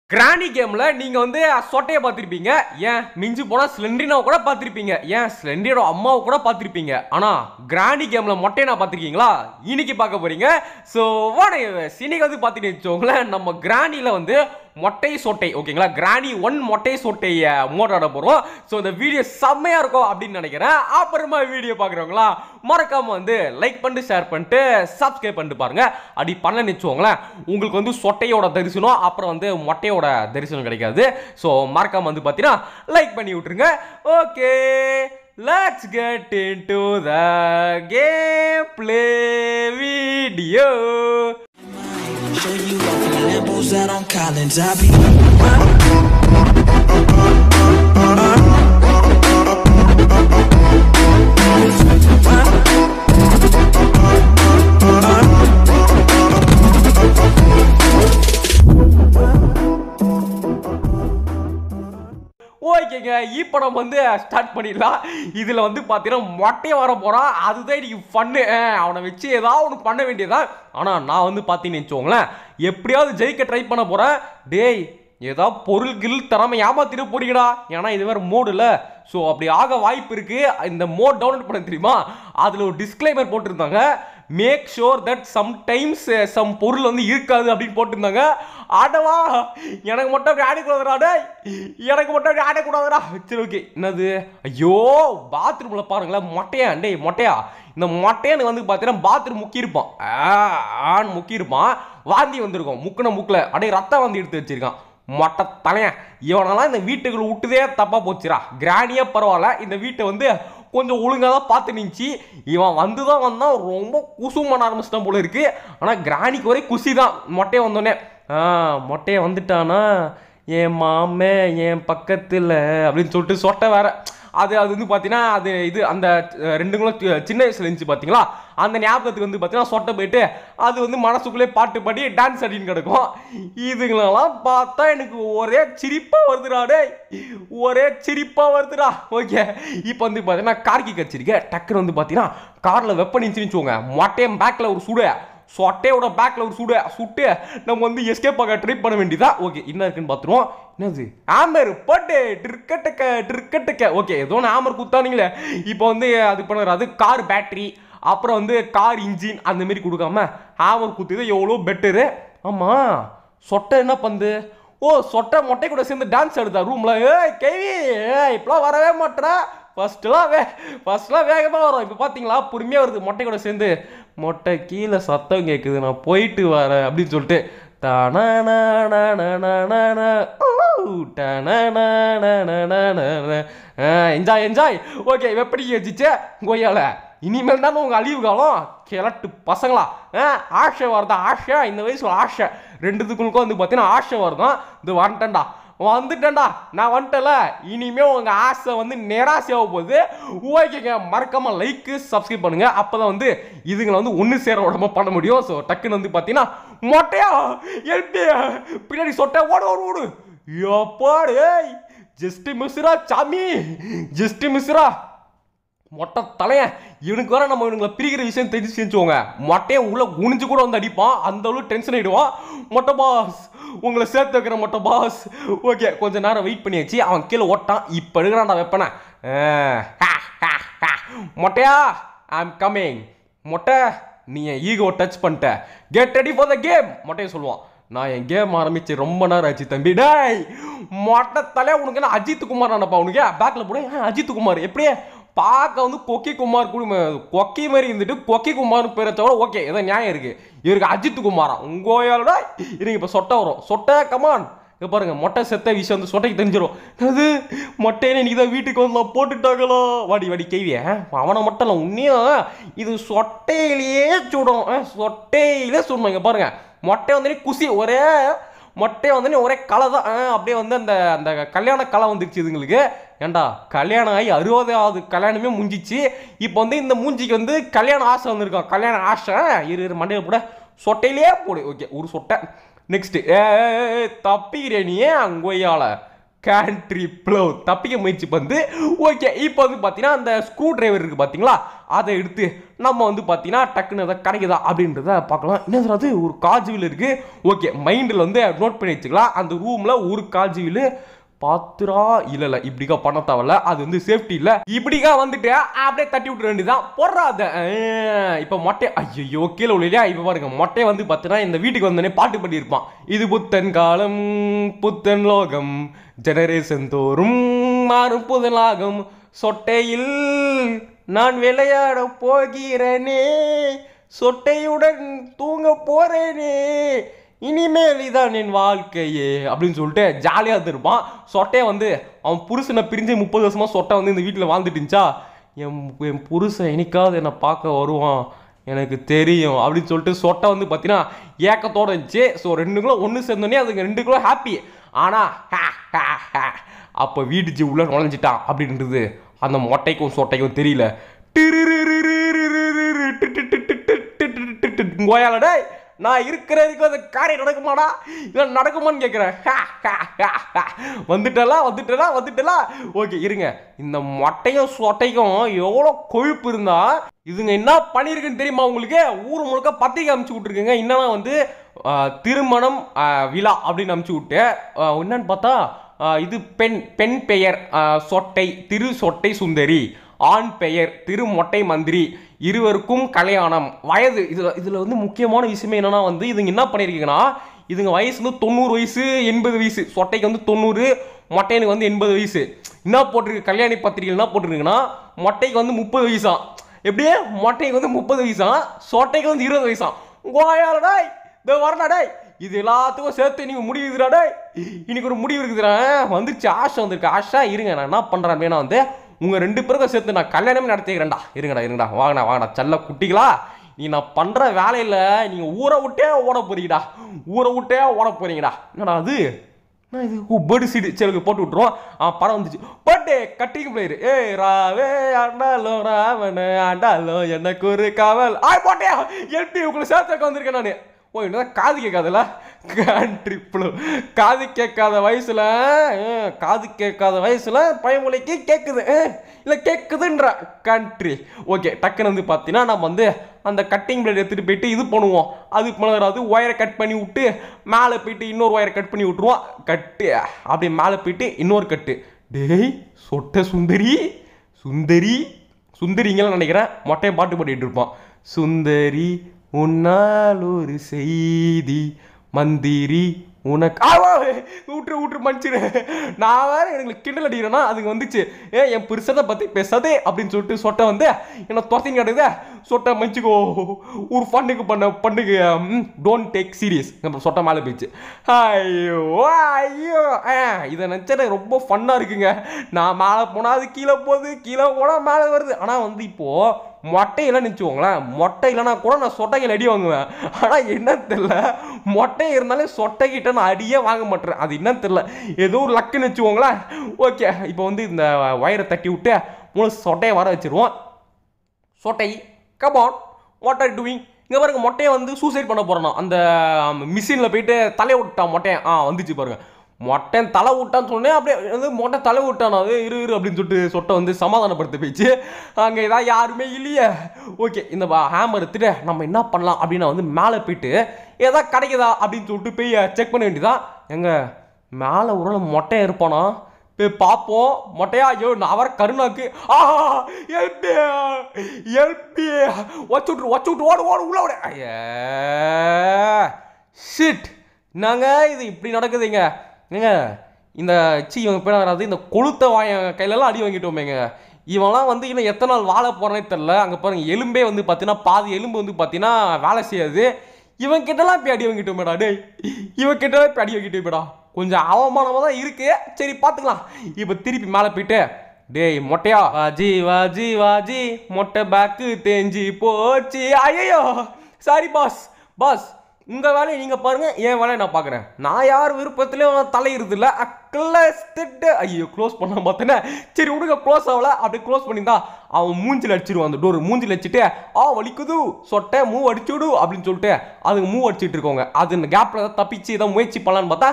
கிராணி கேம்ல நீங்க வந்து சொட்டையை பார்த்திருப்பீங்க ஏன் மிஞ்சி போனா ஸ்லெண்ட்ரினாவை கூட பார்த்திருப்பீங்க ஏன் ஸ்லெண்ட்ரியோட அம்மாவை கூட பார்த்திருப்பீங்க ஆனா கிராணி கேம்ல மொட்டையை நான் பார்த்திருக்கீங்களா இன்னைக்கு பார்க்க போறீங்க ஸோ வாடகை இன்னைக்கு வந்து பார்த்துட்டு வச்சோங்களேன் நம்ம கிராணில வந்து மொட்டை சொட்டை ஓகேங்களா கிராணி ஒன் மொட்டை சொட்டை மோட் ஆட போறோம் ஸோ இந்த வீடியோ செம்மையா இருக்கும் அப்படின்னு நினைக்கிறேன் அப்புறமா வீடியோ பார்க்குறவங்களா மறக்காம வந்து லைக் பண்ணிட்டு ஷேர் பண்ணிட்டு சப்ஸ்கிரைப் பண்ணிட்டு பாருங்க அப்படி பண்ணலன்னு வச்சுக்கோங்களேன் உங்களுக்கு வந்து சொட்டையோட தரிசனம் அப்புறம் வந்து மொட்டையோட தரிசனம் கிடைக்காது ஸோ மறக்காம வந்து பார்த்தீங்கன்னா லைக் பண்ணி விட்டுருங்க okay let's get into the game play video Show you off in the Lambos out on Collins. I be ஓகேங்க இப்போ நம்ம வந்து ஸ்டார்ட் பண்ணிடலாம் இதில் வந்து பார்த்தீங்கன்னா மொட்டையை வர போகிறான் அதுதான் இன்னைக்கு ஃபன்னு அவனை வச்சு ஏதாவது ஒன்று பண்ண வேண்டியதான் ஆனால் நான் வந்து பார்த்தீங்கன்னு வச்சுக்கோங்களேன் எப்படியாவது ஜெயிக்க ட்ரை பண்ண போகிறேன் டேய் ஏதாவது பொருள் கில் தராம ஏமாத்திட்டு போறீங்கடா ஏன்னா இது வேற மோடு இல்ல ஸோ அப்படி ஆக வாய்ப்பு இருக்கு இந்த மோட் டவுன்லோட் பண்ண தெரியுமா அதில் ஒரு டிஸ்க்ளைமர் போட்டிருந்தாங்க make sure that sometimes some பொருள் வந்து இருக்காது அப்படின்னு போட்டிருந்தாங்க ஆடவா எனக்கு மட்டும் அப்படி ஆடக்கூடாதுடா டேய் எனக்கு மட்டும் அப்படி ஆடக்கூடாதுடா சரி ஓகே என்னது ஐயோ பாத்ரூமில் பாருங்களேன் மொட்டையா டேய் மொட்டையா இந்த மொட்டையனுக்கு வந்து பார்த்தீங்கன்னா பாத்ரூம் முக்கியிருப்பான் ஆ, ஆன்னு முக்கியிருப்பான் வாந்தி வந்திருக்கும் முக்குன முக்கில் அப்படியே ரத்தம் வாந்தி எடுத்து வச்சிருக்கான் மொட்டை தலையன் இவனெல்லாம் இந்த வீட்டுக்குள்ள விட்டுதே தப்பா போச்சுடா கிராணியே பரவாயில்ல இந்த வீட்டை வந்து கொஞ்சம் ஒழுங்காக தான் பார்த்து நின்ச்சு இவன் வந்து தான் வந்தான் ரொம்ப குசும் பண்ண ஆரம்பிச்சிட்டான் போல இருக்கு ஆனால் கிராணிக்கு ஒரே குசி தான் மொட்டையை வந்தோடனே ஆ மொட்டையை வந்துட்டானா என் மாமே என் பக்கத்தில் அப்படின்னு சொல்லிட்டு சொட்டை வேற அது அது வந்து பார்த்தீங்கன்னா அது இது அந்த அஹ், ரெண்டுங்களும் சி- சின்ன வயசுல இருந்துச்சு பார்த்தீங்களா அந்த ஞாபகத்துக்கு வந்து பார்த்தீங்கன்னா சொட்டை போயிட்டு அது வந்து மனசுக்குள்ளே பாட்டு பாடி டான்ஸ் ஆடின்னு கிடக்கும் இதுங்களெல்லாம் பார்த்தா எனக்கு ஒரே சிரிப்பா வருதுடா டேய் ஒரே சிரிப்பா வருதுடா ஓகே இப்போ வந்து பார்த்தீங்கன்னா கார்கி கச்சிருக்க டக்குன்னு வந்து பார்த்தீங்கன்னா காரில் வெப்பன் வச்சுக்கோங்க மொட்டையம் பேக்கில் ஒரு சுடு சொட்டையோட பேக்கில் ஒரு சுடு சுட்டு நம்ம வந்து எஸ்கேப் ஆக ட்ரை பண்ண வேண்டியதா ஓகே என்ன இருக்குன்னு பார்த்துருவோம் என்னது ஆமர் போட்டு ட்ரிக்கட்டுக்க ட்ரிக்கட்டுக்க ஓகே ஏதோ ஒன்று ஆமர் குத்தானுங்களே இப்போ வந்து அது பண்ணுற அது கார் பேட்டரி அப்புறம் வந்து கார் இன்ஜின் அந்த மாதிரி கொடுக்காம ஆமர் குத்துது எவ்வளோ பெட்டரு ஆமாம் சொட்டை என்ன பண்ணுது ஓ சொட்டை மொட்டை கூட சேர்ந்து டான்ஸ் ஆடுதா ரூம்ல ஏய் கேவி ஏய் இப்பெல்லாம் வரவே மாட்டேறா ஃபர்ஸ்ட்லாம் வே ஃபர்ஸ்ட்லாம் வேகமாக வரும் இப்போ பார்த்தீங்களா பொறுமையாக வருது மொட்டை கூட சேர்ந்து மொட்டை கீழே சத்தம் கேட்குது நான் போயிட்டு வரேன் அப்படின்னு சொல்லிட்டு என்ஜாய் என்ஜாய் ஓகே எப்படி வச்சுச்சே கொய்யால இனிமேல் தானே உங்கள் அழிவு காலம் கிழட்டு பசங்களா ஆ, ஆசை வருதா ஆசை இந்த வயசுல ஆசை ரெண்டுத்துக்குள்ளுக்கும் வந்து பார்த்தீங்கன்னா ஆசை வருதான் இது வந்துட்டேன்டா வந்துட்டேன்டா நான் வந்துட்டல இனிமே உங்க ஆசை வந்து நிராசையாக போகுது ஓகேங்க மறக்காம லைக் சப்ஸ்கிரைப் பண்ணுங்க அப்பதான் வந்து இதுங்களை வந்து ஒன்று சேர உடம்ப பண்ண முடியும் ஸோ டக்குன்னு வந்து பார்த்தீங்கன்னா மொட்டையா எழுப்பி பின்னாடி சொட்டை ஓடு ஓடு ஓடு எப்பாடு ஜஸ்ட் மிஸ்ரா சாமி ஜஸ்ட் மிஸ்ரா மொட்டை தலையன் இவனுக்கு வர நம்ம இவனுங்களை பிரிக்கிற விஷயம் தெரிஞ்சு செஞ்சுவோங்க மொட்டையை உள்ள குனிஞ்சு கூட வந்து அடிப்பான் அந்த அளவு டென்ஷன் ஆயிடுவான் மொட்டை பாஸ் உங்களை சேர்த்து வைக்கிற மொட்டை பாஸ் ஓகே கொஞ்ச நேரம் வெயிட் பண்ணியாச்சு அவன் கீழே ஓட்டான் இப்போ எடுக்கிறான்டா வெப்பனை மொட்டையா ஐ அம் கம்மிங் மொட்டை நீ என் ஈகோ டச் பண்ணிட்ட get ready for the game மொட்டையை சொல்லுவான் நான் என் கேம் ஆரம்பிச்சு ரொம்ப நேரம் ஆச்சு தம்பி டேய் மொட்டை தலையா உனக்கு என்ன அஜித் குமார் நினப்பா உனக்கு பேக்கில் போட ஏன் அஜித் குமார் எப்படியே பார்க்க வந்து கொக்கி குமார் கூட கொக்கி மாதிரி இருந்துட்டு கொக்கி குமார் பேரை தவிர ஓகே ஏதோ நியாயம் இருக்கு இவருக்கு அஜித் குமாரா உங்கோயாலோட இருங்க இப்போ சொட்டை வரும் சொட்டை கமான் இங்க பாருங்க மொட்டை செத்த விஷயம் வந்து சொட்டைக்கு தெரிஞ்சிடும் அது மொட்டையில இன்னைக்கு தான் வீட்டுக்கு வந்து போட்டுட்டாங்களோ வாடி வாடி கேவிய அவனை மட்டும் இல்லை உன்னையும் இது சொட்டையிலேயே சுடும் ஆ, சொட்டையிலே சுடணும் இங்க பாருங்க மொட்டை வந்து குசி ஒரே மொட்டையை வந்து ஒரே கலை தான் ஆ, அப்படியே வந்து அந்த அந்த கல்யாண கலை வந்துருச்சு இதுங்களுக்கு ஏன்டா கல்யாணம் ஆகி அறுபதாவது கல்யாணமே முடிஞ்சிச்சு இப்போ வந்து இந்த மூஞ்சிக்கு வந்து கல்யாண ஆசை வந்திருக்கான் கல்யாண ஆசை இரு இரு மண்டையில் போட சொட்டையிலே போடு ஓகே ஒரு சொட்டை நெக்ஸ்ட் தப்பிக்கிறே நீ அங்கொய்யால கேண்ட்ரி ப்ளவ் தப்பிக்க முயற்சி வந்து ஓகே இப்போ வந்து பார்த்தீங்கன்னா அந்த ஸ்க்ரூ டிரைவர் இருக்குது பார்த்தீங்களா அதை எடுத்து நம்ம வந்து பார்த்தீங்கன்னா டக்குன்னு அதை கிடைக்குதா அப்படின்றத பார்க்கலாம் என்ன சார் அது ஒரு காஜுவில் இருக்குது ஓகே மைண்டில் வந்து நோட் பண்ணி வச்சுக்கலாம் அந்த ரூமில் ஒரு காஜுவில் பாத்துரா இல்ல இல்ல இப்படிக்கா பண்ண தேவையில்ல அது வந்து சேஃப்டி இல்ல இப்படிக்கா வந்துட்டு அப்படியே தட்டி விட்டுற வேண்டியதான் போடுறாத இப்ப மொட்டை ஐயோ கீழே இல்லையா இப்ப பாருங்க மொட்டையை வந்து பார்த்தீங்கன்னா இந்த வீட்டுக்கு வந்தோடனே பாட்டு பாடி இருப்பான் இது புத்தன் காலம் புத்தன் லோகம் ஜெனரேஷன் தோறும் மாறும் புதலாகும் சொட்டையில் நான் விளையாட போகிறேனே சொட்டையுடன் தூங்க போறேனே இனிமேல் இதான் என் வாழ்க்கையே அப்படின்னு சொல்லிட்டு ஜாலியாக இருந்திருப்பான் சொட்டையை வந்து அவன் புருஷனை பிரிஞ்சு முப்பது வருஷமா சொட்டை வந்து இந்த வீட்டில் வாழ்ந்துட்டு இருந்துச்சா என் என் புருஷன் என்னைக்காவது என்னை பார்க்க வருவான் எனக்கு தெரியும் அப்படின்னு சொல்லிட்டு சொட்டை வந்து பார்த்தீங்கன்னா ஏக்கத்தோட இருந்துச்சு ஸோ ரெண்டுங்களும் ஒன்று சேர்ந்தோடனே அதுங்க ரெண்டுங்களும் ஹாப்பி ஆனால் அப்போ வீட்டுச்சு உள்ள நுழைஞ்சிட்டான் அப்படின்றது அந்த மொட்டைக்கும் சொட்டைக்கும் தெரியல கோயாலடே நான் இருக்கிற வரைக்கும் அந்த காரியம் நடக்குமாடா இல்லை நடக்குமான்னு கேட்குறேன் வந்துட்டலாம் வந்துட்டலாம் வந்துட்டலாம் ஓகே இருங்க இந்த மொட்டையும் சொட்டைக்கும் எவ்வளோ கொழுப்பு இருந்தா இதுங்க என்ன பண்ணியிருக்குன்னு தெரியுமா உங்களுக்கு ஊர் முழுக்க பத்திரிக்கை அமுச்சு விட்ருக்குங்க என்னன்னா வந்து ஆஹ், திருமணம் ஆஹ், விழா அப்படின்னு அமுச்சு விட்டு ஆஹ், என்னன்னு பார்த்தா ஆஹ், இது பெண் பெண் பெயர் ஆஹ், சொட்டை திரு சொட்டை சுந்தரி ஆண் பெயர் திரு மொட்டை மந்திரி இருவருக்கும் கல்யாணம் வயது இதுல இதுல வந்து முக்கியமான விஷயமே என்னன்னா வந்து இதுங்க என்ன பண்ணிருக்கீங்கன்னா இதுங்க வயசு வந்து தொண்ணூறு வயசு எண்பது வயசு சொட்டைக்கு வந்து தொண்ணூறு மொட்டையனுக்கு வந்து எண்பது வயசு என்ன போட்டிருக்கு கல்யாணி பத்திரிகை என்ன போட்டிருக்குன்னா மொட்டைக்கு வந்து முப்பது வயசாம் எப்படியே மொட்டைக்கு வந்து முப்பது வயசாம் சொட்டைக்கு வந்து இருபது வயசாம் கோயாலடாய் இந்த வரடா டேய் இது எல்லாத்துக்கும் சேர்த்து நீங்க முடிவு இருக்குதுடா டேய் இன்னைக்கு ஒரு முடிவு இருக்குதுடா வந்துருச்சு ஆஷா வந்திருக்கு ஆஷா இருங்க நான் என்ன பண்றேன் அப்படின்னா வந்து உங்க ரெண்டு பேருக்கும் சேர்த்து நான் கல்யாணமே நடத்திக்கிறேன்டா இருங்கடா இருங்கடா வாங்கடா வாங்கடா செல்ல குட்டிகளா நீ நான் பண்ற வேலையில நீங்க ஊரை விட்டே ஓட போறீங்கடா ஊரை விட்டே ஓட போறீங்கடா என்னடா அது என்ன இது ஓ பேர்டு சீடு சரி போட்டு விட்டுருவோம் ஆ படம் வந்துச்சு பர்த்டே கட்டிங் பிளேயர் ஏய் ராவே ஆண்டாலோ ராவண ஆண்டாலோ எனக்கு ஒரு காவல் ஆய் போட்டே எல்பி உங்களை சேர்த்து வந்திருக்கேன் நான் ஓ என்னதான் காது கேட்காதுல்ல கண்ட்ரி ப்ளூ காது கேட்காத வயசுல அஹ், காது கேட்காத வயசுல பயமொழிக்கு கேட்குது அஹ், இல்லை கேட்குதுன்ற கண்ட்ரி ஓகே டக்குன்னு வந்து பார்த்தீங்கன்னா நம்ம வந்து அந்த கட்டிங் பிளேட் எடுத்துகிட்டு போயிட்டு இது பண்ணுவோம் அதுக்கு மேலே அது ஒயரை கட் பண்ணி விட்டு மேலே போயிட்டு இன்னொரு ஒயரை கட் பண்ணி விட்ருவோம் கட்டு அப்படியே மேலே போயிட்டு இன்னொரு கட்டு டேய் சொட்ட சுந்தரி சுந்தரி சுந்தரிங்கன்னு நினைக்கிறேன் மொட்டையை பாட்டு பாடிட்டு இருப்பான் சுந்தரி உன்னால் ஒரு செய்தி மந்திரி உனக்கு ஆவா விட்டுரு விட்டுரு மன்னிச்சிரு நான் வேற எனக்கு கிண்டல் அடிக்கிறேன்னா அதுக்கு வந்துச்சு ஏ என் புருஷனை பற்றி பேசாதே அப்படின்னு சொல்லிட்டு சொட்டை வந்து என்ன துரத்தின்னு கிடக்குதே சொட்டை மன்னிச்சுக்கோ ஒரு ஃபண்ணுக்கு பண்ண பண்ணுக்கு டோன்ட் டேக் சீரியஸ் நம்ம சொட்டை மேலே போயிடுச்சு ஐயோ ஐயோ ஆ, இதை நினச்சா ரொம்ப ஃபன்னாக இருக்குங்க நான் மேலே போனால் அது கீழே போகுது கீழே போனால் மேலே வருது ஆனால் வந்து இப்போது மொட்டையெல்லாம் நினச்சிக்கோங்களேன் மொட்டை இல்லைனா கூட நான் சொட்டைகள் அடி வாங்குவேன் ஆனால் என்ன தெரில மொட்டை இருந்தாலே சொட்டைக்கிட்ட நான் அடியே வாங்க மாட்டேன் அது என்னன்னு தெரில ஏதோ ஒரு லக்குன்னு வச்சுக்கோங்களேன் ஓகே இப்போ வந்து இந்த வயரை தட்டி விட்டு மூணு சொட்டையை வர வச்சிருவோம் சொட்டை கபான் வாட் ஆர் டூயிங் இங்கே பாருங்க மொட்டையை வந்து சூசைட் பண்ண போகிறானா அந்த மிஷினில் போயிட்டு தலையை விட்டான் மொட்டையை ஆ வந்துச்சு பாருங்க மொட்டன் தலை விட்டான்னு சொன்னேன் அப்படியே வந்து மொட்டை தலை விட்டானா அது இரு இரு அப்படின்னு சொல்லிட்டு சொட்டை வந்து சமாதானப்படுத்த போயிடுச்சு அங்கே இதான் யாருமே இல்லையே ஓகே இந்த ஹேமர் எடுத்துட்டு நம்ம என்ன பண்ணலாம் அப்படின்னு வந்து மேலே போயிட்டு ஏதா கிடைக்குதா அப்படின்னு சொல்லிட்டு போய் செக் பண்ண வேண்டியதான் எங்க மேலே ஒரு மொட்டை இருப்பானா போய் பார்ப்போம் மொட்டையா ஐயோ நான் வர கருணாக்கு ஆஹா எல்பி எல்பி வச்சு விட்ரு வச்சு விட்டு ஓடு ஓடு உள்ள ஓடு ஐயா ஷிட் நாங்க இது இப்படி நடக்குதுங்க ஏங்க இந்த சி இவங்க பேர் வராது இந்த கொளுத்த வாய கையிலலாம் அடி வாங்கிட்டோமேங்க இவன்லாம் வந்து இன்னும் எத்தனை நாள் வாழ போறேனே தெரில அங்கே பாருங்க எலும்பே வந்து பார்த்தீங்கன்னா பாதி எலும்பு வந்து பார்த்தீங்கன்னா வேலை செய்யாது இவன் கிட்டலாம் போய் அடி வாங்கிட்டோமேடா டேய் இவன் கிட்டலாம் போய் அடி வாங்கிட்டோமேடா கொஞ்சம் அவமானமாக தான் இருக்கு சரி பார்த்துக்கலாம் இப்போ திருப்பி மேலே போயிட்டு டேய் மொட்டையா வாஜி வாஜி வாஜி மொட்டை பேக்கு தேஞ்சி போச்சு ஐயோ சாரி பாஸ் பாஸ் உங்கள் வேலையை நீங்கள் பாருங்க என் வேலையை நான் பார்க்குறேன் நான் யார் விருப்பத்துலையும் தலையிறது க்ளோஸ் திட்டு ஐயோ க்ளோஸ் பண்ண பார்த்தேனே சரி விடுங்க க்ளோஸ் ஆகல அப்படி க்ளோஸ் பண்ணியிருந்தா அவன் மூஞ்சில் அடிச்சிருவான் அந்த டோர் மூஞ்சில் அடிச்சுட்டு ஆ வலிக்குது சொட்டை மூவ் அடிச்சு விடு அப்படின்னு சொல்லிட்டு அதுங்க மூவ் அடிச்சிட்டு இருக்கோங்க அது இந்த கேப்பில் ஏதாவது தப்பிச்சு ஏதாவது முயற்சி பண்ணலான்னு பார்த்தா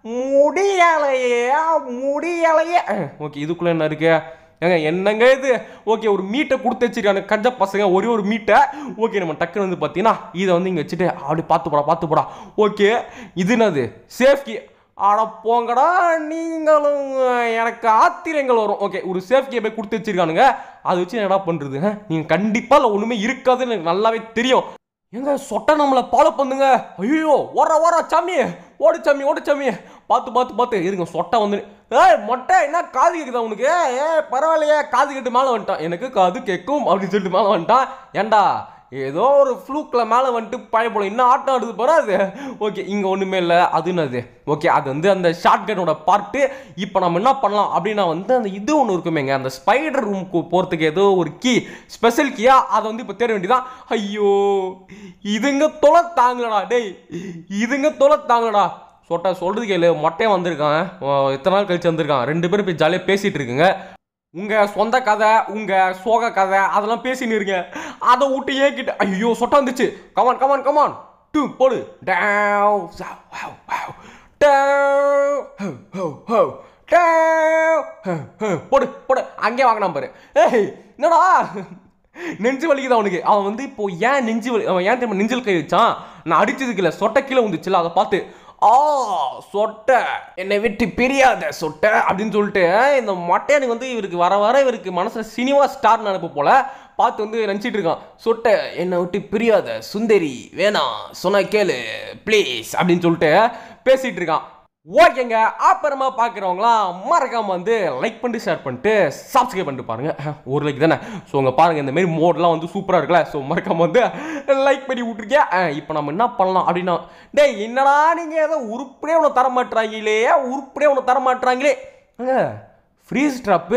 முடியலையே முடியலையே ஓகே இதுக்குள்ள என்ன இருக்கு ஏங்க என்னங்க இது ஓகே ஒரு மீட்டை கொடுத்து வச்சிருக்காங்க கஞ்ச பசங்க ஒரே ஒரு மீட்டை ஓகே நம்ம டக்குன்னு வந்து பார்த்தீங்கன்னா இதை வந்து இங்கே வச்சுட்டு அப்படி பார்த்து போடா பார்த்து போடா ஓகே இது என்னது சேஃப்கி அட போங்கடா நீங்களும் எனக்கு ஆத்திரங்கள் வரும் ஓகே ஒரு சேஃப்டியை போய் கொடுத்து வச்சிருக்கானுங்க அதை வச்சு என்னடா பண்ணுறது நீங்கள் கண்டிப்பாக இல்லை ஒன்றுமே இருக்காதுன்னு எனக்கு நல்லாவே தெரியும் எங்க சொட்டை நம்மளை ஃபாலோ பண்ணுங்க ஐயோ ஓர ஓர சாமி ஓடு சாமி ஓடு சாமி பார்த்து பார்த்து பார்த்து இருங்க சொட்டை வந்து ஏய் மொட்டை என்ன காது கேக்குதா உனக்கு ஏ பரவாயில்லையே காது கேட்டு மேலே வந்துட்டான் எனக்கு காது கேட்கும் அப்படின்னு சொல்லிட்டு மேலே வந்துட்டான் ஏன்டா ஏதோ ஒரு ஃப்ளூக்கில் மேலே வந்துட்டு பழைய போல இன்னும் ஆட்டம் ஆடுது போற அது ஓகே இங்கே ஒன்றுமே இல்லை அது என்னது ஓகே அது வந்து அந்த ஷார்ட் கனோட பார்ட்டு இப்போ நம்ம என்ன பண்ணலாம் அப்படின்னா வந்து அந்த இது ஒன்று இருக்குமேங்க அந்த ஸ்பைடர் ரூமுக்கு போகிறதுக்கு ஏதோ ஒரு கீ ஸ்பெஷல் கீயா அதை வந்து இப்போ தேட வேண்டியதான் ஐயோ இதுங்க தொலை தாங்களடா டேய் இதுங்க தொலை தாங்களடா சொட்டா சொல்றது கேளு மொட்டையன் வந்திருக்கான் அஹ் எத்தனை நாள் கழிச்சு வந்திருக்கான் ரெண்டு பேரும் இப்போ ஜாலியாக பேசிட்டு இருக்குங்க உங்க சொந்த கதை உங்க சோக கதை அதெல்லாம் பேசின்னு இருங்க அதை விட்டு ஏக்கிட்டு ஐயோ சொட்டா வந்துச்சு கமான் கமான் கமான் டூ போடு டேவ் சாவ், வாவ், வாவ். டேவ், ஹோ, ஹோ, ஹோ. டேவ், ஹோ, ஹோ. போடு போடு அங்கே வாங்கினான் பாரு ஏய் என்னடா நெஞ்சு வலிக்குது அவனுக்கு அவன் வந்து இப்போ ஏன் நெஞ்சு வலி அவன் ஏன் தெரியுமா நெஞ்சில் கை வச்சான் நான் அடிச்சதுக்கு இல்லை சொட்டை கீழே வந்துச்சுல அதை பார்த்து ஆ சொட்டை என்னை விட்டு பிரியாத சொட்டை அப்படின்னு சொல்லிட்டு இந்த மொட்டையனுக்கு வந்து இவருக்கு வர வர இவருக்கு மனசுல சினிமா ஸ்டார் நினப்பு போல பார்த்து வந்து நினச்சிட்டு இருக்கான் சொட்டை என்னை விட்டு பிரியாத சுந்தரி வேணாம் சொன்ன கேளு ப்ளீஸ் அப்படின்னு சொல்லிட்டு பேசிட்டு இருக்கான் ஓகேங்க அப்புறமா பார்க்குறவங்களாம் மறக்காம வந்து லைக் பண்ணிட்டு ஷேர் பண்ணிட்டு சப்ஸ்கிரைப் பண்ணிட்டு பாருங்க அஹ், ஒரு லைக் தானே ஸோ உங்க பாருங்க இந்த மாதிரி மோட்லாம் வந்து சூப்பராக இருக்குல்ல ஸோ மறக்காம வந்து லைக் பண்ணி விட்ருக்கேன் இப்போ நம்ம என்ன பண்ணலாம் அப்படின்னா டேய் என்னடா நீங்கள் ஏதோ உருப்படியே ஒன்று தர மாட்டுறாங்களே உருப்படியே ஒன்று தர மாட்டுறாங்களே ஃப்ரீஸ் ட்ராப்பு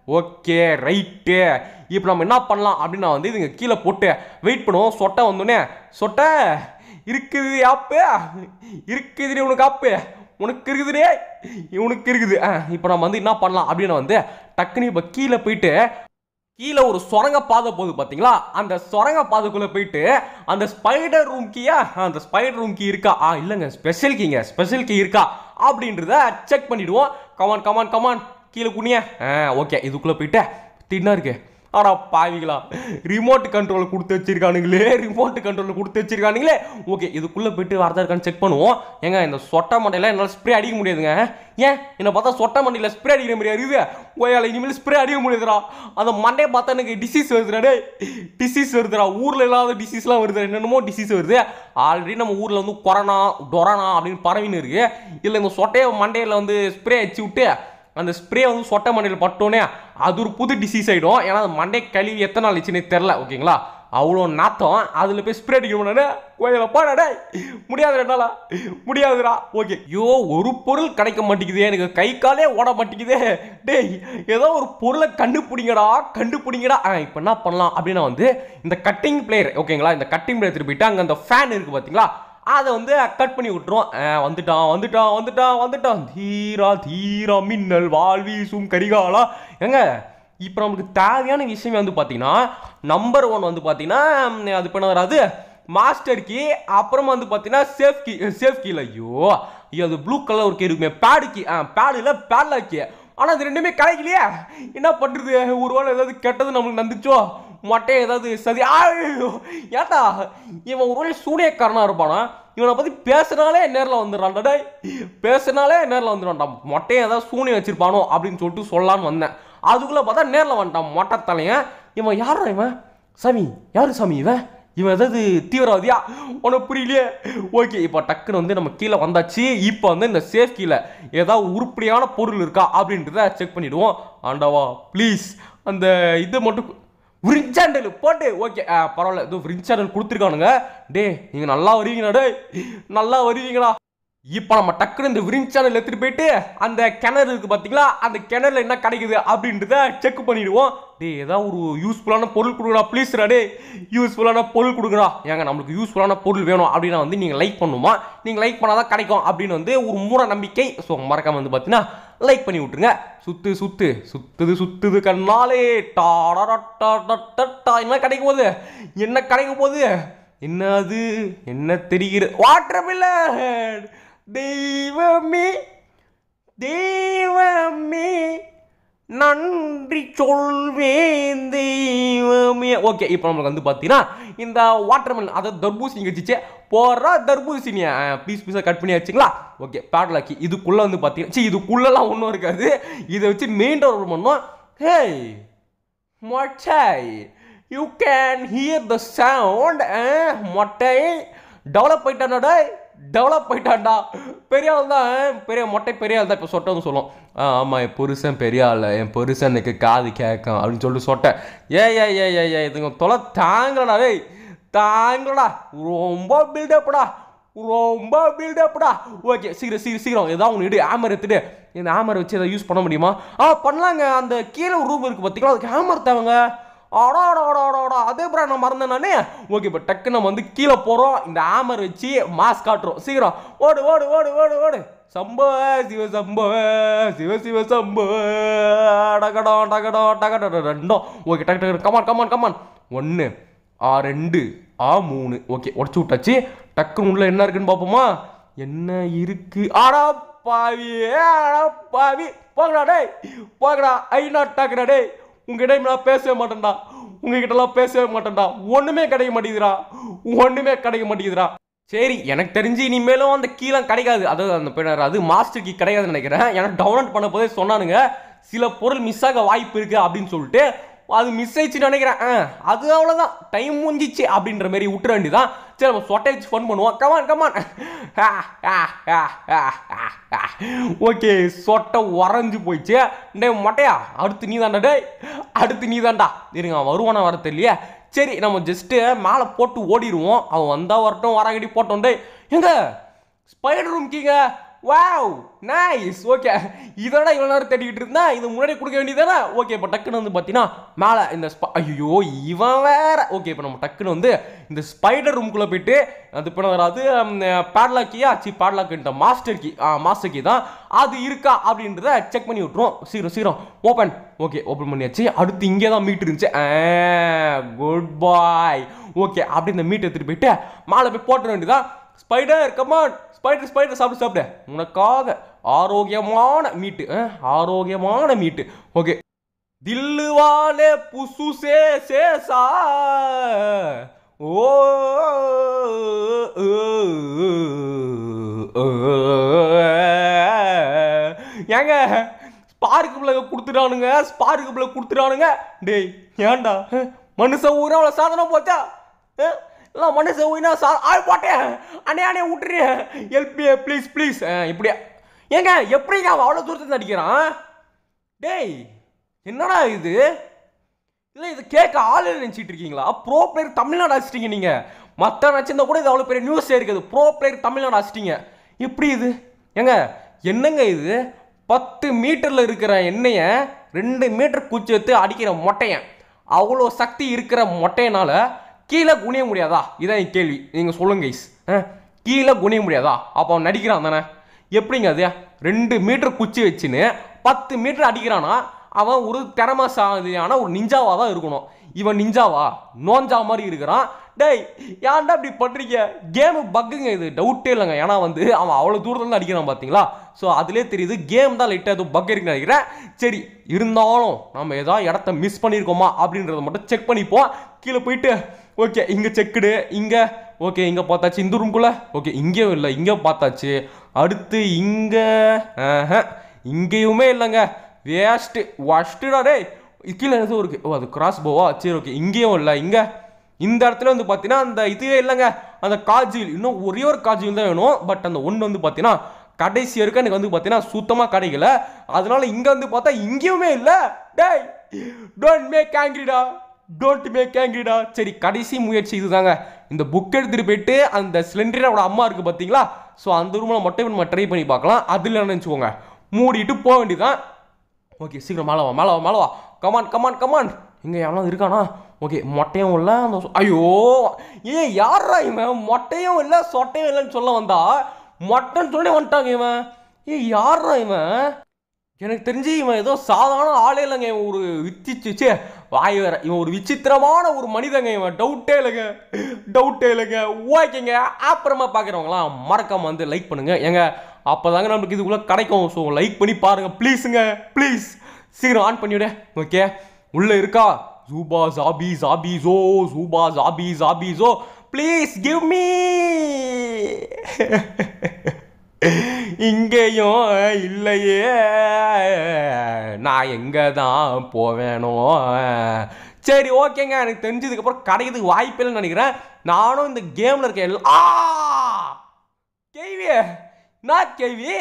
ஓகே ரைட்டு இப்போ நம்ம என்ன பண்ணலாம் அப்படின்னா வந்து இதுங்க கீழே போட்டு வெயிட் பண்ணுவோம் சொட்டை வந்தோடனே சொட்டை இருக்குது ஆப்பு இருக்குது உனக்கு ஆப்பு உனக்கு இருக்குதுடே உனக்கு இருக்குது ஆ இப்போ நம்ம வந்து என்ன பண்ணலாம் அப்படின்னு வந்து டக்குனு இப்போ கீழே போயிட்டு கீழே ஒரு சுரங்க பாதை போகுது பார்த்தீங்களா அந்த சுரங்க பாதைக்குள்ளே போயிட்டு அந்த ஸ்பைடர் ரூம் கீயா அந்த ஸ்பைடர் ரூம் கீ இருக்கா ஆ இல்லைங்க ஸ்பெஷல் கீங்க ஸ்பெஷல் கீ இருக்கா அப்படின்றத செக் பண்ணிடுவோம் கமான் கமான் கமான் கீழே குனிய ஆ ஓகே இதுக்குள்ளே போயிட்டு தின்னா இருக்கு ஆடா பாவிங்களா ரிமோட் கண்ட்ரோல் கொடுத்து வச்சிருக்கானுங்களே ரிமோட் கண்ட்ரோல் கொடுத்து வச்சிருக்கானுங்களே ஓகே இதுக்குள்ளே போயிட்டு வரதா இருக்கான்னு செக் பண்ணுவோம் ஏங்க இந்த சொட்டை மண்டையில என்னால் ஸ்ப்ரே அடிக்க முடியாதுங்க ஏன் என்னை பார்த்தா சொட்டை மண்டையில் ஸ்ப்ரே அடிக்கிற மாதிரி இருக்குது ஓயால இனிமேல் ஸ்ப்ரே அடிக்க முடியாதுடா அந்த மண்டையை பார்த்தா எனக்கு டிசீஸ் வருதுடா டேய் டிசீஸ் வருதுடா ஊரில் இல்லாத டிசீஸ்லாம் வருது என்னென்னமோ டிசீஸ் வருது ஆல்ரெடி நம்ம ஊரில் வந்து கொரோனா டொரானா அப்படின்னு பரவின்னு இருக்கு இல்லை இந்த சொட்டையை மண்டையில் வந்து ஸ்ப்ரே அடிச்சு விட்டு அந்த ஸ்ப்ரே வந்து சொட்டை மண்டையில் பட்டோன்னே அது ஒரு புது டிசீஸ் ஆகிடும் ஏன்னா அது மண்டை கழுவி எத்தனை நாள் ஆச்சுன்னே தெரில ஓகேங்களா அவ்வளோ நாத்தம் அதில் போய் ஸ்ப்ரே அடிக்கணும் கோயில போடா டேய் முடியாது என்னால முடியாதுடா ஓகே ஐயோ ஒரு பொருள் கிடைக்க மாட்டேங்குதே எனக்கு கை காலே ஓட மாட்டேங்குதே டேய் ஏதோ ஒரு பொருளை கண்டுபிடிங்கடா கண்டுபிடிங்கடா ஆ இப்போ என்ன பண்ணலாம் அப்படின்னா வந்து இந்த கட்டிங் பிளேயர் ஓகேங்களா இந்த கட்டிங் பிளேயர் எடுத்துட்டு போயிட்டு அங்கே அந்த ஃபேன் இருக்குது பார்த்தீங்களா அதை வந்து கட் பண்ணி விட்டுருவோம் ஆ, வந்துட்டான் வந்துட்டான் வந்துட்டான் வந்துட்டான் தீரா தீரா மின்னல் வால் வீசும் கரிகாலா ஏங்க இப்போ நமக்கு தேவையான விஷயம் வந்து பார்த்தீங்கன்னா நம்பர் ஒன் வந்து பார்த்தீங்கன்னா ம், அது இப்போ என்ன வராது மாஸ்டர் கீ அப்புறமா வந்து பார்த்தீங்கன்னா சேஃப் கீ சேஃப் கீல ஐயோ ஐயோ அது ப்ளூ கலர் ஒரு கீ இருக்குமே பேடு கீ ஆ பேடு இல்லை பேட்லா கீ ஆனால் அது ரெண்டுமே கிடைக்கலையே என்ன பண்ணுறது ஒரு வேளை ஏதாவது கெட்டது நம்மளுக்கு நந்துச்சோ மொட்டை ஏதாவது சதி ஐயோ ஏட்டா இவன் ஒரு வேளை சூனியக்காரனாக இருப்பானா இவனை பற்றி பேசுனாலே நேரில் வந்துடுறான்டா டேய் பேசுனாலே நேரில் வந்துடுவான்டா மொட்டையை ஏதாவது சூனியம் வச்சிருப்பானோ அப்படின்னு சொல்லிட்டு சொல்லலான்னு வந்தேன் அதுக்குள்ளே பார்த்தா நேரில் வந்துட்டான் மொட்டை தலையன் இவன் யாரா இவன் சாமி யாரு சாமி இவன் இவன் ஏதாவது தீவிரவாதியா உனக்கு புரியலையே ஓகே இப்போ டக்குன்னு வந்து நம்ம கீழே வந்தாச்சு இப்போ வந்து இந்த சேஃப் கீழே ஏதாவது உருப்படியான பொருள் இருக்கா அப்படின்றத செக் பண்ணிடுவோம் ஆண்டவா ப்ளீஸ் அந்த இதை மட்டும் விரிஞ்சாண்டல் போட்டு ஓகே பரவாயில்ல இது விரிஞ்சாண்டல் கொடுத்துருக்கானுங்க டே நீங்கள் நல்லா வருவீங்கடா டேய் நல்லா வருவீங்கடா இப்போ நம்ம டக்குன்னு இந்த விரிங் சேனல் எடுத்துட்டு போயிட்டு அந்த கிணறு இருக்கு பார்த்தீங்களா அந்த கிணறுல என்ன கிடைக்குது அப்படின்றத செக் பண்ணிடுவோம் டேய் ஏதாவது ஒரு யூஸ்ஃபுல்லான பொருள் கொடுக்குறா ப்ளீஸ்ரா டே யூஸ்ஃபுல்லான பொருள் கொடுக்குறா ஏங்க நம்மளுக்கு யூஸ்ஃபுல்லான பொருள் வேணும் அப்படின்னா வந்து நீங்கள் லைக் பண்ணுமா நீங்கள் லைக் பண்ணாதான் கிடைக்கும் அப்படின்னு வந்து ஒரு மூட நம்பிக்கை ஸோ மறக்காம வந்து பார்த்தீங்கன்னா லைக் பண்ணி விட்டுருங்க சுத்து சுத்து சுத்துது சுத்துது கண்ணாலே டாடா என்ன கிடைக்க போகுது என்ன கிடைக்க போகுது என்ன அது என்ன தெரிகிறது வாட்டர் மில்லன் தெய்வமே தெய்வமே நன்றி சொல்வேன் தெய்வமே ஓகே இப்போ நம்மளுக்கு வந்து பார்த்தீங்கன்னா இந்த வாட்டர்மெலன் அதாவது தர்பூசணி கட்சிச்சு போடுறா தர்பூசணியை பீஸ் பீஸாக கட் பண்ணி வச்சிங்களா ஓகே பேட்லாக்கி இதுக்குள்ளே வந்து பார்த்தீங்கன்னா சி இதுக்குள்ளெல்லாம் ஒன்றும் இருக்காது இதை வச்சு மெயின் டவர் பண்ணோம் ஹேய் மொட்டை you can hear the sound மொட்டை டெவலப் ஆயிட்டானடா டெவலப் ஆயிட்டான்டா பெரிய ஆள் தான் பெரிய மொட்டை பெரிய ஆள் தான் இப்போ சொட்டன்னு சொல்லும் ஆ ஆமாம் என் புருஷன் பெரிய ஆள் என் புருஷனுக்கு காது கேட்கும் அப்படின்னு சொல்லிட்டு சொட்டேன் ஏ ஏ ஏ ஏ ஏ இதுங்க தொலை தாங்கலடா டேய் தாங்கலடா ரொம்ப பில்டப்டா ரொம்ப பில்டப்டா ஓகே சீக்கிரம் சீக்கிரம் சீக்கிரம் ஏதாவது ஒன்று இடு ஆமர் எடுத்துட்டு இந்த ஆமர் வச்சு எதாவது யூஸ் பண்ண முடியுமா ஆ பண்ணலாங்க அந்த கீழே ஒரு ரூம் இருக்குது பார்த்தீங்களா அதுக்கு ஹேமர் தேவைங்க ஆடா ஆடா ஆடா ஆடா ஆடா அதே ப்ரா நான் மறந்தேன் நானே ஓகே இப்போ டக்கு நம்ம வந்து கீழே போகிறோம் இந்த ஆமர் வச்சு மாஸ் காட்டுறோம் சீக்கிரம் ஓடு ஓடு ஓடு ஓடு ஓடு சம்பவ சிவ சம்பவ சிவ சிவ சம்பவ டகடம் டகடம் டகட ரெண்டும் ஓகே டக்கு டக்கு கமான் கமான் கமான் ஒன்று ஆ ரெண்டு ஆ மூணு ஓகே உடச்சி விட்டாச்சு டக்குன்னு உள்ள என்ன இருக்குன்னு பார்ப்போமா என்ன இருக்கு ஆடா பாவி ஆடா பாவி போங்கடா டேய் போங்கடா ஐநா டாக்குடா டேய் உங்ககிட்ட நான் பேசவே மாட்டேன்டா உங்ககிட்டலாம் பேசவே மாட்டேன்டா ஒன்றுமே கிடைக்க மாட்டேங்குதுடா ஒன்றுமே கிடைக்க மாட்டேங்குதுடா சரி எனக்கு தெரிஞ்சு இனிமேலும் அந்த கீழே கிடைக்காது அதாவது அந்த பின்னர் அது மாஸ்டர் கீ கிடைக்காதுன்னு நினைக்கிறேன் ஏன்னா டவுன்லோட் பண்ண போதே சொன்னானுங்க சில பொருள் மிஸ் ஆக வாய்ப்பு இருக்கு அப்படின்னு சொல்லிட்டு அது மிஸ் ஆயிடுச்சுன்னு நினைக்கிறேன் ஆ, அது அவ்வளோதான் டைம் முடிஞ்சிச்சு அப்படின்ற மாதிரி விட்டுற வேண்டியதான் சரி நம்ம சொட்டை வச்சு ஃபன் பண்ணுவோம் கமான் கமான் ஓகே சொட்டை உறைஞ்சு போயிடுச்சு டேய் மொட்டையா அடுத்து நீ தாண்டா டேய் அடுத்து நீ தாண்டா இருங்க அவன் வருவானா வர தெரியலையே சரி நம்ம ஜஸ்ட்டு மேலே போட்டு ஓடிடுவோம் அவன் வந்தால் வரட்டும் வராங்கடி போட்டோம் டேய் எங்க ஸ்பைடர் ரூம் கீங்க வாவ் நைஸ் ஓகே இதோட இவ்வளோ நேரம் தேடிக்கிட்டு இருந்தா இது முன்னாடி கொடுக்க வேண்டியதானே ஓகே இப்போ டக்குன்னு வந்து பார்த்தீங்கன்னா மேலே இந்த ஸ்ப ஐயோ இவன் வேற ஓகே இப்போ நம்ம டக்குன்னு வந்து இந்த ஸ்பைடர் ரூம்குள்ளே போயிட்டு அது இப்போ அது பேட்லாக்கியா சி பேட்லாக்குன்ற மாஸ்டர் கீ மாஸ்டர் கீ தான் அது இருக்கா அப்படின்றத செக் பண்ணி விட்ருவோம் சீக்கிரம் சீக்கிரம் ஓப்பன் ஓகே ஓப்பன் பண்ணியாச்சு அடுத்து இங்கே தான் மீட் இருந்துச்சு குட் பாய் ஓகே அப்படி இந்த மீட் எடுத்துகிட்டு போயிட்டு மேலே போய் போட்ட வேண்டியதான் ஸ்பைடர் கமான் ஸ்பைடர் ஸ்பைடர் சாப்பிடு சாப்பிடு உனக்காக ஆரோக்கியமான மீட்டு அஹ், ஆரோக்கியமான மீட்டு ஓகே தில்லு வாலே புசு சே சேசா ஓ ஏங்க ஸ்பார்க்கு பிள்ளை கொடுத்துட்டானுங்க ஸ்பார்க்கு பிள்ளை கொடுத்துட்டானுங்க டேய் ஏன்டா அஹ், மனுஷன் ஊரே அவ்வளோ சாதனம் போச்சா அஹ், எல்லாம் மனுஷன் ஊனா சா ஆள் போட்டேன் அண்ணே அண்ணே விட்டுரு எல்பி ப்ளீஸ் ப்ளீஸ் இப்படியா ஏங்க எப்படிங்க அவன் அவ்வளோ தூரத்தில் அடிக்கிறான் டேய் என்னடா இது இல்லை இது கேட்க ஆள் நினச்சிட்டு இருக்கீங்களா ப்ரோ பிளேயர் தமிழ்நாடு அடிச்சிட்டீங்க நீங்கள் மற்ற நச்சிருந்தா கூட இது அவ்வளோ பெரிய நியூஸே இருக்குது ப்ரோ பிளேயர் தமிழ்நாடு அடிச்சிட்டீங்க எப்படி இது ஏங்க என்னங்க இது பத்து மீட்டரில் இருக்கிற எண்ணெயை ரெண்டு மீட்டர் குச்சி எடுத்து அடிக்கிற மொட்டையன் அவ்வளோ சக்தி இருக்கிற மொட்டையனால கீழே குனிய முடியாதா இதான் என் கேள்வி நீங்கள் சொல்லுங்க கைஸ் கீழே குனிய முடியாதா அப்போ அவன் நடிக்கிறான் தானே எப்படிங்க அது ரெண்டு மீட்டர் குச்சி வச்சுன்னு பத்து மீட்டர் அடிக்கிறானா அவன் ஒரு திறமசாலியான ஒரு நிஞ்சாவா தான் இருக்கணும் இவன் நிஞ்சாவா நோஞ்சா மாதிரி இருக்கிறான் டேய் ஏன்டா இப்படி பண்றீங்க கேமு பக்குங்க இது டவுட்டே இல்லைங்க ஏன்னா வந்து அவன் அவ்வளோ தூரத்துலேருந்து அடிக்கிறான் பார்த்தீங்களா ஸோ அதுலேயே தெரியுது கேம் தான் லைட்டாக எதுவும் பக் இருக்குன்னு நினைக்கிறேன் சரி இருந்தாலும் நம்ம ஏதாவது இடத்த மிஸ் பண்ணியிருக்கோமா அப்படின்றத மட்டும் செக் பண்ணிப்போம் கீழே போயிட்டு ஓகே இங்கே செக்குடு இங்கே ஓகே இங்கே பார்த்தாச்சு இந்த ரூம்குள்ளே ஓகே இங்கேயும் இல்லை இங்கே பார்த்தாச்சு அடுத்து இங்கே இங்கேயுமே இல்லைங்க வேஸ்ட்டு வஷ்டுடா டேய் கீழே எதுவும் இருக்கு ஓ அது கிராஸ் போவா சரி ஓகே இங்கேயும் இல்லை இங்கே இந்த இடத்துல வந்து பார்த்தீங்கன்னா அந்த இதுவே இல்லைங்க அந்த காஜில் இன்னும் ஒரே ஒரு காஜில் தான் வேணும் பட் அந்த ஒன்று வந்து பார்த்தீங்கன்னா கடைசி வரைக்கும் எனக்கு வந்து பார்த்தீங்கன்னா சுத்தமாக கிடைக்கல அதனால இங்கே வந்து பார்த்தா இங்கேயுமே இல்லை டேய் டோன்ட் மேக் ஆங்கிரிடா டோன்ட் மேக் ஆங்கிரிடா சரி கடைசி முயற்சி இதுதாங்க இந்த புக் எடுத்துகிட்டு போயிட்டு அந்த சிலிண்டரோட அம்மா இருக்குது பார்த்தீங்களா ஸோ அந்த ரூமில் மட்டும் நம்ம ட்ரை பண்ணி பார்க்கலாம் அதில் நினச்சிக்கோங்க மூடிட்டு போக வேண்டியதான் ஓகே சீக்கிரம் மேலே வா மேலே வா மேலே வா கமான் கமான் கமான் இங்கே எவனா இருக்கானா ஓகே மொட்டையும் இல்லை அந்த சொ- ஐயோ ஏ யாரா இவன் மொட்டையும் இல்லை சொட்டையும் இல்லைன்னு சொல்ல வந்தா மொட்டைன்னு சொல்லி வந்துட்டாங்க இவன் ஏ யாரா இவன் எனக்கு தெரிஞ்சு இவன் ஏதோ சாதாரண ஆளே இல்லைங்க இவன் ஒரு வித்திச்சு வாய் வேற இவன் ஒரு விசித்திரமான ஒரு மனிதங்க இவன் டவுட்டே இல்லைங்க டவுட்டே இல்லைங்க ஓகேங்க அப்புறமா பார்க்குறவங்களாம் மறக்காம வந்து லைக் பண்ணுங்க ஏங்க அப்போதாங்க நம்மளுக்கு இதுக்குள்ளே கிடைக்கும் ஸோ லைக் பண்ணி பாருங்க ப்ளீஸுங்க ப்ளீஸ் சீக்கிரம் ஆன் பண்ணிவிடு ஓகே உள்ளே இருக்கா ஜூபா ஜாபி ஜாபிஸோ ஜூபா ஜாபி ஜாபிஸோ ப்ளீஸ் கிவ் மீ இங்கேயும் இல்லையே நான் எங்கே தான் போவேனோ சரி ஓகேங்க எனக்கு தெரிஞ்சதுக்கப்புறம் கிடைக்கிறதுக்கு வாய்ப்பு இல்லைன்னு நினைக்கிறேன் நானும் இந்த கேமில் இருக்க எல்லா ஆ! கேள்வி நான் கேள்வி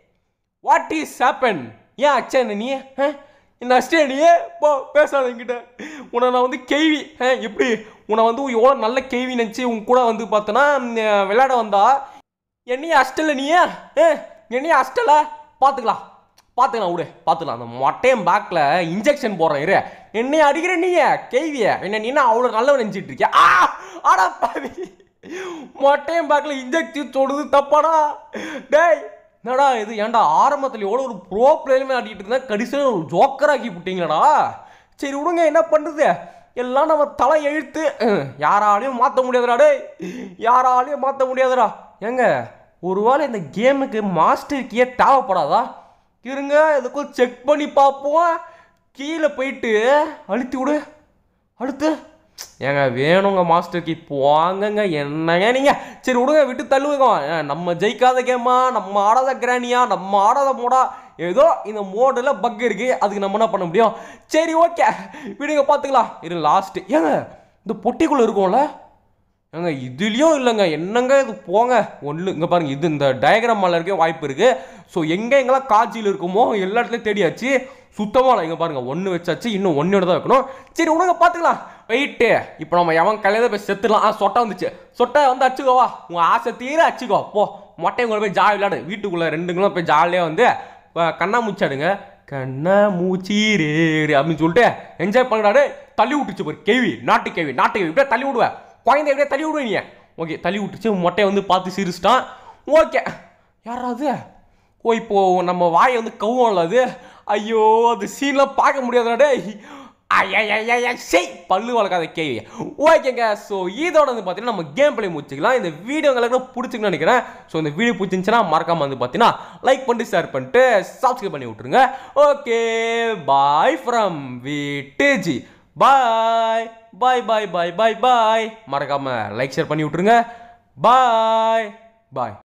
வாட் இஸ் ஹேப்பன் ஏன் அச்சா என்ன நீ ஆ? என்ன அஷ்டே நீ போ பேசாத என்கிட்ட உன்னை நான் வந்து கேள்வி ஆ, எப்படி உன்னை வந்து எவ்வளோ நல்ல கேள்வி நினச்சி உன் கூட வந்து பார்த்தோன்னா விளையாட வந்தா என்னையும் அஷ்டல நீ ஆ? என்னையும் அஷ்டல பார்த்துக்கலாம் பார்த்துக்கலாம் விடு பார்த்துக்கலாம் அந்த மொட்டையும் பேக்கில் இன்ஜெக்ஷன் போடுறேன் இரு என்னையும் அடிக்கிற நீ கேள்விய என்ன நீ என்ன அவ்வளோ நல்லவன் நினச்சிட்டு இருக்கியா ஆ ஆடா பாவி மொட்டையும் பேக்கில் இன்ஜெக்ஷன் சொல்றது தப்பாடா டேய் என்னடா இது ஏன்டா ஆரம்பத்தில் எவ்வளோ ஒரு ப்ரோ பிளேயருமே ஆடிட்டு இருந்தா கடைசியில் ஒரு ஜோக்கர் ஆக்கி விட்டீங்களடா சரி விடுங்க என்ன பண்ணுறது எல்லாம் நம்ம தலை எழுத்து அஹ், யாராலையும் மாற்ற முடியாதுடா டேய் யாராலையும் மாற்ற முடியாதுடா ஏங்க ஒருவேளை இந்த கேமுக்கு மாஸ்டர் கீயே தேவைப்படாதா இருங்க எதுக்கும் செக் பண்ணி பார்ப்போம் கீழே போயிட்டு அழுத்தி விடு அடுத்து ஏங்க வேணுங்க மாஸ்டர் கீ போங்கங்க என்னங்க நீங்க சரி விடுங்க விட்டு தள்ளுவங்க ஏன், நம்ம ஜெயிக்காத கேமா நம்ம ஆடாத கிரானியா நம்ம ஆடாத மோடா ஏதோ இந்த மோடில் பக் இருக்கு அதுக்கு நம்ம என்ன பண்ண முடியும் சரி ஓகே விடுங்க பார்த்துக்கலாம் இரு லாஸ்ட் ஏங்க இந்த பொட்டிக்குள்ள இருக்கும்ல ஏங்க இதுலேயும் இல்லைங்க என்னங்க இது போங்க ஒன்று இங்கே பாருங்க இது இந்த டயக்ராம் மேலே இருக்க வாய்ப்பு இருக்கு ஸோ எங்கே எங்கெல்லாம் காட்சியில் இருக்குமோ எல்லா இடத்துலையும் தேடியாச்சு சுத்தமாக இல்லை இங்கே பாருங்க ஒன்று வச்சாச்சு இன்னும் ஒன்று தான் வைக்கணும் சரி உனங்க பார்த்துக்கலாம் வெயிட்டு இப்போ நம்ம எவன் கல்யாணம் போய் செத்துலாம் ஆ சொட்டை வந்துச்சு சொட்டை வந்து அச்சுக்கோவா உங்கள் ஆசை தீர அச்சுக்கோ போ மொட்டை உங்களை போய் ஜாலி விளையாடு வீட்டுக்குள்ளே ரெண்டுங்களும் போய் ஜாலியாக வந்து அஹ், கண்ணா மூச்சாடுங்க கண்ணா மூச்சி ரே ரே அப்படின்னு சொல்லிட்டு என்ஜாய் பண்ணுறாரு தள்ளி விட்டுச்சு பாரு கேவி நாட்டு கேவி நாட்டு கேவி இப்படியே தள்ளி விடுவேன் குழந்தை எப்படியே தள்ளி விடுவேன் நீ ஓகே தள்ளி விட்டுச்சு மொட்டையை வந்து பார்த்து சிரிச்சிட்டான் ஓகே யாராவது ஓ இப்போ நம்ம வாயை வந்து கவுவோம்ல அது ஐயோ அது சீன்லாம் பார்க்க முடியாதுடா டேய் ஐயா சரி பல்லு வளர்க்காத கேவி ஓகேங்க ஸோ இதோட வந்து பார்த்தீங்கன்னா நம்ம கேம் பிளே முடிச்சுக்கலாம் இந்த வீடியோ உங்களுக்கு பிடிச்சிக்கணும்னு நினைக்கிறேன் ஸோ இந்த வீடியோ பிடிச்சிருந்துச்சுன்னா மறக்காம வந்து பார்த்தீங்கன்னா லைக் பண்ணிட்டு ஷேர் பண்ணிட்டு சப்ஸ்கிரைப் பண்ணி விட்ருங்க ஓகே பாய் ஃப்ரம் விட்டுஜி பாய் பாய் பாய் பாய் பாய் பாய் மறக்காம லைக் ஷேர் பண்ணி விட்ருங்க பாய் பாய்